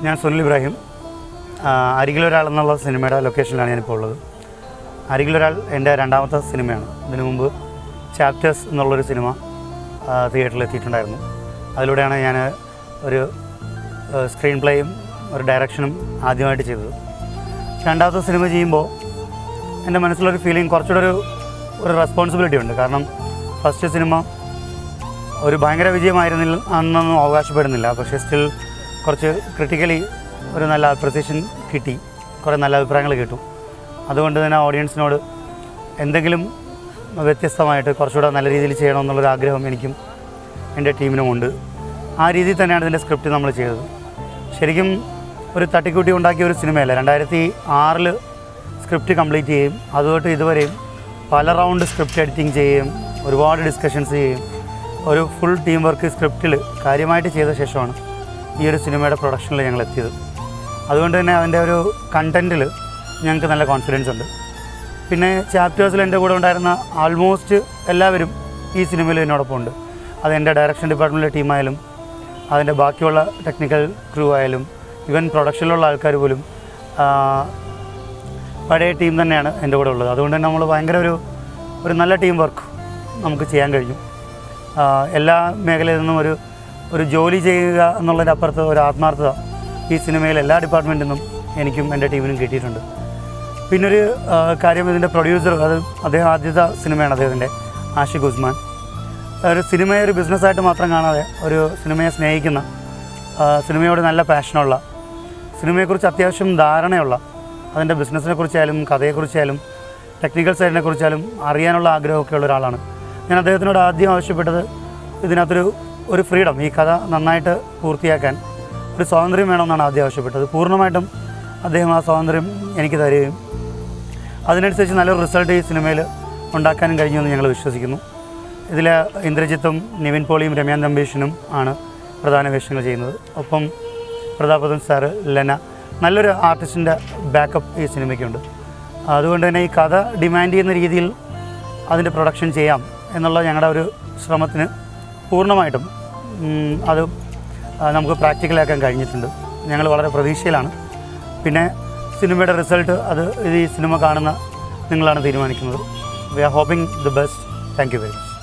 ഞാൻ സുനിൽ ഇബ്രാഹിം ആ, അരികിലൊരാൾ എന്നുള്ള സിനിമയുടെ ലൊക്കേഷനിലാണ് ഞാനിപ്പോൾ ഉള്ളത് അരികിലൊരാൾ എൻ്റെ രണ്ടാമത്തെ സിനിമയാണ് ഇതിനു മുമ്പ് ചാപ്റ്റേഴ്സ് എന്നുള്ളൊരു സിനിമ ആ, തിയേറ്ററിൽ എത്തിയിട്ടുണ്ടായിരുന്നു അതിലൂടെയാണ് ഞാൻ ഒരു സ്ക്രീൻ പ്ലേയും ഒരു ഡയറക്ഷനും ആദ്യമായിട്ട് ചെയ്തത് രണ്ടാമത്തെ സിനിമ ചെയ്യുമ്പോൾ എൻ്റെ മനസ്സിലൊരു ഫീലിംഗ് കുറച്ചുകൂടെ ഒരു ഒരു റെസ്പോൺസിബിലിറ്റി ഉണ്ട് കാരണം ഫസ്റ്റ് സിനിമ ഒരു ഭയങ്കര വിജയമായിരുന്നില്ല അന്നൊന്നും അവകാശപ്പെടുന്നില്ല പക്ഷേ സ്റ്റിൽ കുറച്ച് ക്രിട്ടിക്കലി ഒരു നല്ല അപ്രിസിയേഷൻ കിട്ടി കുറേ നല്ല അഭിപ്രായങ്ങൾ കിട്ടും അതുകൊണ്ട് തന്നെ ഓഡിയൻസിനോട് എന്തെങ്കിലും വ്യത്യസ്തമായിട്ട് കുറച്ചുകൂടെ നല്ല രീതിയിൽ ചെയ്യണമെന്നുള്ളൊരു ആഗ്രഹം എനിക്കും എൻ്റെ ടീമിനും ഉണ്ട് ആ രീതിയിൽ തന്നെയാണ് ഇതിൻ്റെ സ്ക്രിപ്റ്റ് നമ്മൾ ചെയ്തത് ശരിക്കും ഒരു തട്ടിക്കൂട്ടി ഉണ്ടാക്കിയ ഒരു സിനിമയല്ല രണ്ടായിരത്തി ആറിൽ സ്ക്രിപ്റ്റ് കംപ്ലീറ്റ് ചെയ്യും അതുതൊട്ട് ഇതുവരെയും പല റൗണ്ട് സ്ക്രിപ്റ്റ് എഡിറ്റിംഗ് ചെയ്യുകയും ഒരുപാട് ഡിസ്കഷൻസ് ചെയ്യുകയും ഒരു ഫുൾ ടീം വർക്ക് സ്ക്രിപ്റ്റിൽ കാര്യമായിട്ട് ചെയ്ത ശേഷമാണ് ഈ ഒരു സിനിമയുടെ പ്രൊഡക്ഷനിൽ ഞങ്ങൾ എത്തിയത് അതുകൊണ്ട് തന്നെ അതിൻ്റെ ഒരു കണ്ടൻറ്റിൽ ഞങ്ങൾക്ക് നല്ല കോൺഫിഡൻസ് ഉണ്ട് പിന്നെ ചാപ്റ്റേഴ്സിൽ എൻ്റെ കൂടെ ഉണ്ടായിരുന്ന ആൾമോസ്റ്റ് എല്ലാവരും ഈ സിനിമയിൽ എന്നോടൊപ്പം ഉണ്ട് അത് എൻ്റെ ഡയറക്ഷൻ ഡിപ്പാർട്ട്മെൻറ്റിലെ ടീമായാലും അതിൻ്റെ ബാക്കിയുള്ള ടെക്നിക്കൽ ക്രൂ ആയാലും ഇവൻ പ്രൊഡക്ഷനിലുള്ള ആൾക്കാർ പോലും ആ, പഴയ ടീം തന്നെയാണ് എൻ്റെ കൂടെ ഉള്ളത് അതുകൊണ്ട് തന്നെ നമ്മൾ ഭയങ്കര ഒരു ഒരു നല്ല ടീം വർക്ക് നമുക്ക് ചെയ്യാൻ കഴിഞ്ഞു ആ, എല്ലാ മേഖലയിൽ നിന്നും ഒരു ഒരു ജോലി ചെയ്യുക എന്നുള്ളതിൻ്റെ അപ്പുറത്ത് ഒരു ആത്മാർത്ഥത ഈ സിനിമയിൽ എല്ലാ ഡിപ്പാർട്ട്മെൻറ്റിൽ നിന്നും എനിക്കും എൻ്റെ ടീമിനും കിട്ടിയിട്ടുണ്ട് പിന്നൊരു ആ, കാര്യം ഇതിൻ്റെ പ്രൊഡ്യൂസർ അത് അദ്ദേഹം ആദ്യത്തെ സിനിമയാണ് അദ്ദേഹത്തിൻ്റെ ആഷിഖ് ഉസ്മാൻ ഒരു സിനിമയെ ഒരു ബിസിനസ്സായിട്ട് മാത്രം കാണാതെ ഒരു സിനിമയെ സ്നേഹിക്കുന്ന ആ, സിനിമയോട് നല്ല പാഷനുള്ള സിനിമയെക്കുറിച്ച് അത്യാവശ്യം ധാരണയുള്ള അതിൻ്റെ ബിസിനസ്സിനെ കുറിച്ചായാലും കഥയെക്കുറിച്ചായാലും ടെക്നിക്കൽ സൈഡിനെ കുറിച്ചാലും അറിയാനുള്ള ആഗ്രഹമൊക്കെ ഉള്ള ഒരാളാണ് ഞാൻ അദ്ദേഹത്തിനോട് ആദ്യം ആവശ്യപ്പെട്ടത് ഇതിനകത്തൊരു ഒരു ഫ്രീഡം ഈ കഥ നന്നായിട്ട് പൂർത്തിയാക്കാൻ ഒരു സ്വാതന്ത്ര്യം വേണമെന്നാണ് ആദ്യം ആവശ്യപ്പെട്ടത് പൂർണ്ണമായിട്ടും അദ്ദേഹം ആ സ്വാതന്ത്ര്യം എനിക്ക് തരികയും അതിനനുസരിച്ച് നല്ലൊരു റിസൾട്ട് ഈ സിനിമയിൽ ഉണ്ടാക്കാനും കഴിഞ്ഞുവെന്ന് ഞങ്ങൾ വിശ്വസിക്കുന്നു ഇതിൽ ഇന്ദ്രജിത്തും നിവിൻ പോളിയും രമ്യാൻ തമ്പീഷനും ആണ് പ്രധാന വേഷങ്ങൾ ചെയ്യുന്നത് ഒപ്പം പ്രതാപതൻ സാറ് ലെന നല്ലൊരു ആർട്ടിസ്റ്റിൻ്റെ ബാക്കപ്പ് ഈ സിനിമയ്ക്കുണ്ട് അതുകൊണ്ട് തന്നെ ഈ കഥ ഡിമാൻഡ് ചെയ്യുന്ന രീതിയിൽ അതിൻ്റെ പ്രൊഡക്ഷൻ ചെയ്യാം എന്നുള്ള ഞങ്ങളുടെ ഒരു ശ്രമത്തിന് പൂർണ്ണമായിട്ടും ഉം, അത് ആ, നമുക്ക് പ്രാക്ടിക്കലാക്കാൻ കഴിഞ്ഞിട്ടുണ്ട് ഞങ്ങൾ വളരെ പ്രതീക്ഷയിലാണ് പിന്നെ സിനിമയുടെ റിസൾട്ട് അത് ഇത് ഈ സിനിമ കാണുന്ന നിങ്ങളാണ് തീരുമാനിക്കുന്നത് we are hoping the best thank you very much